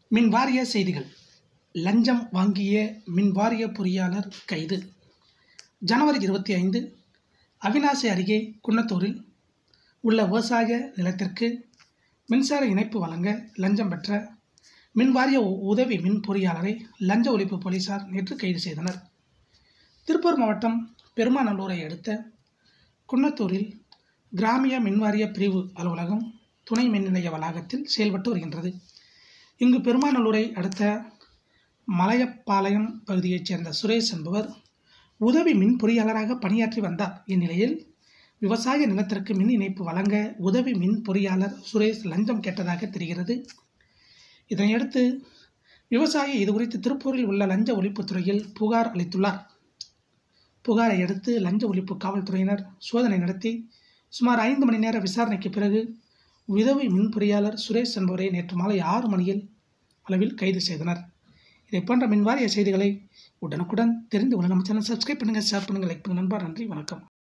மின் வாரிய செய்திகள் லஞ்சம் வாங்கிய மின் வாரிய பொறியாளர் கைது ஜனவரி இருபத்தி ஐந்து அவினாசி அருகே குன்னத்தூரில் உள்ள விவசாய நிலத்திற்கு மின்சார இணைப்பு வழங்க லஞ்சம் பெற்ற மின் வாரிய உ- உதவி மின் பொறியாளரை லஞ்ச ஒழிப்பு போலீசார் நேற்று கைது செய்தனர் திருப்பூர் மாவட்டம் பெருமாநல்லூரை அடுத்த குன்னத்தூரில் கிராமிய மின்வாரிய பிரிவு அலுவலகம் துணை மின் நிலைய வளாகத்தில் செயல்பட்டு வருகின்றது இங்கு பெருமாநல்லூரை அடுத்த மலையப்பாளையம் பகுதியைச் சேர்ந்த சுரேஷ் என்பவர் உதவி மின் பொறியாளராக பணியாற்றி வந்தார் இந்நிலையில் விவசாய நிலத்திற்கு மின் இணைப்பு வழங்க உதவி மின் பொறியாளர் சுரேஷ் லஞ்சம் கேட்டதாக தெரிகிறது இதனையடுத்து விவசாயி இதுகுறித்து திருப்பூரில் உள்ள லஞ்ச ஒழிப்புத்துறையில் புகார் அளித்துள்ளார் புகாரை அடுத்து லஞ்ச ஒழிப்பு காவல்துறையினர் சோதனை நடத்தி சுமார் ஐந்து மணி நேர விசாரணைக்கு பிறகு உதவி மின் பொறியாளர் சுரேஷ் என்பவரை நேற்று மாலை ஆறு மணியில் அளவில் கைது செய்தனர் இதை போன்ற மின்வாரிய செய்திகளை உடனுக்குடன் தெரிந்து கொள்ள நம்ம சேனல் சப்ஸ்கிரைப் பண்ணுங்கள் ஷேர் பண்ணுங்கள் லைக் பண்ணுங்கள் நண்பா நன்றி வணக்கம்